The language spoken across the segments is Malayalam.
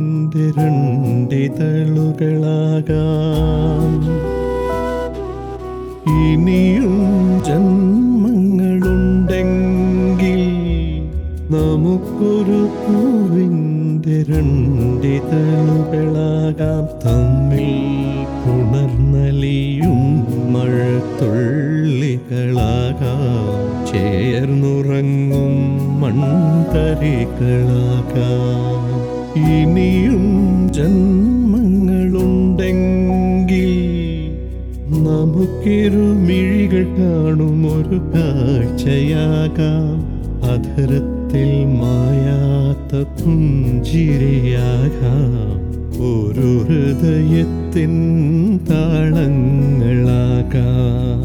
പൂവിൻ്റെ രണ്ടിതളുകളാകാം ഇനിയും ജന്മങ്ങളുണ്ടെങ്കിൽ നമുക്കൊരു പൂവിൻ്റെ രണ്ടിതളുകളാകാം തമ്മിൽ പുണർന്നലിയും മഴത്തുള്ളികളാകാം ചേർന്നുറങ്ങും മൺതരികളാകാം ഇനിയും ജന്മങ്ങളുണ്ടെങ്കിൽ നമുക്കിരുമിഴികൾ കാണും ഒരു കാഴ്ചയാകാം അധരത്തിൽ മായാത്ത പുഞ്ചിരിയാകാം ഒരു ഹൃദയത്തിൻ താളങ്ങളാകാം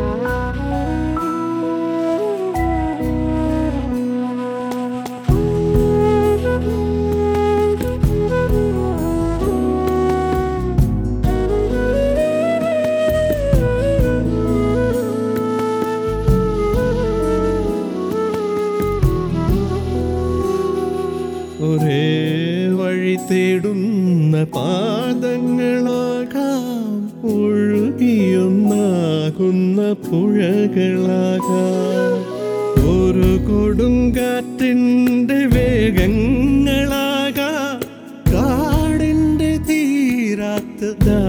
ഒരേ വഴി തേടുന്ന പാദങ്ങളാകാം ഒഴുകിയൊന്നാകുന്ന പുഴകളാകാം ഒരു കൊടുങ്കാറ്റിൻ്റെ വേഗങ്ങളാകാം കാടിൻ്റെ തീരാത്ത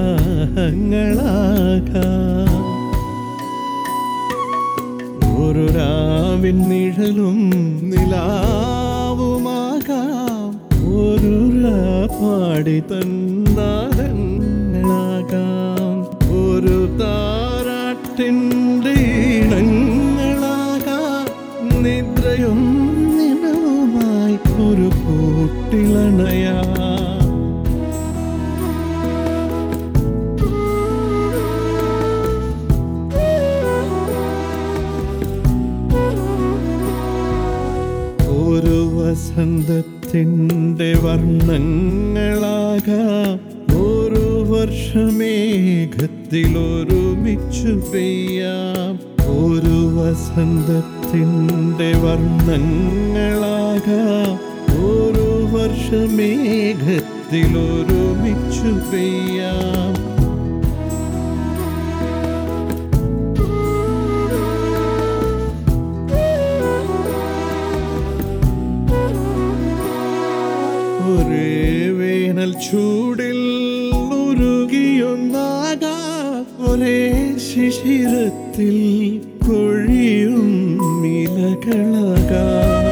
ദാഹങ്ങളാകാം ഒരു രാവിൻ നിഴലും നിലാവുമാകാം ഒരു പാടി തന്നാദങ്ങളാകാം ഒരു താരാട്ടിൻ്റെ ഇടങ്ങളാകാം നിദ്രയും നിലവുമായി ഒരു കൂട്ടിലണയാ ഒരു വസന്തത്തിൻ്റെ വർണ്ണങ്ങളാകാം ഒരു വർഷമേഘത്തിൽ ഒരുമിച്ചു പെയ്യാം ഒരു വസന്തത്തിൻ്റെ വർണ്ണങ്ങളാകാം ഒരു വർഷമേഘത്തിൽ ഒരുമിച്ചു പെയ്യാം ഒരേ വേനൽ ചൂടിൽ ഉരുകിയൊന്നാകാം ഒരേ ശിശിരത്തിൽ കൊഴിയും ഇലകളാകാം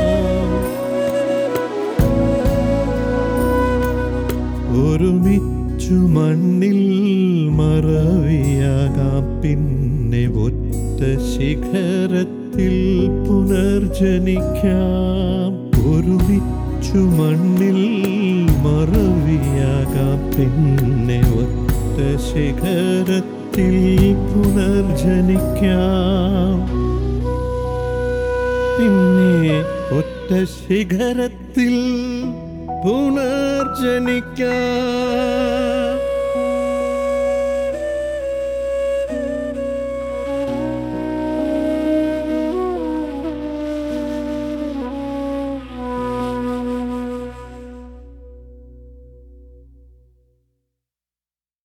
ഒരുമിച്ചു മണ്ണിൽ മറവിയാകാം പിന്നെ ഒറ്റ ശിഖരത്തിൽ പുനർജനിക്കാം ഒരുമിച്ചു മണ്ണിൽ മറവിയാകാം പിന്നെ ഒറ്റ ശിഖരത്തിൽ പുനർജനിക്കാം പിന്നെ ഒറ്റ ശിഖരത്തിൽ പുനർജനിക്കാം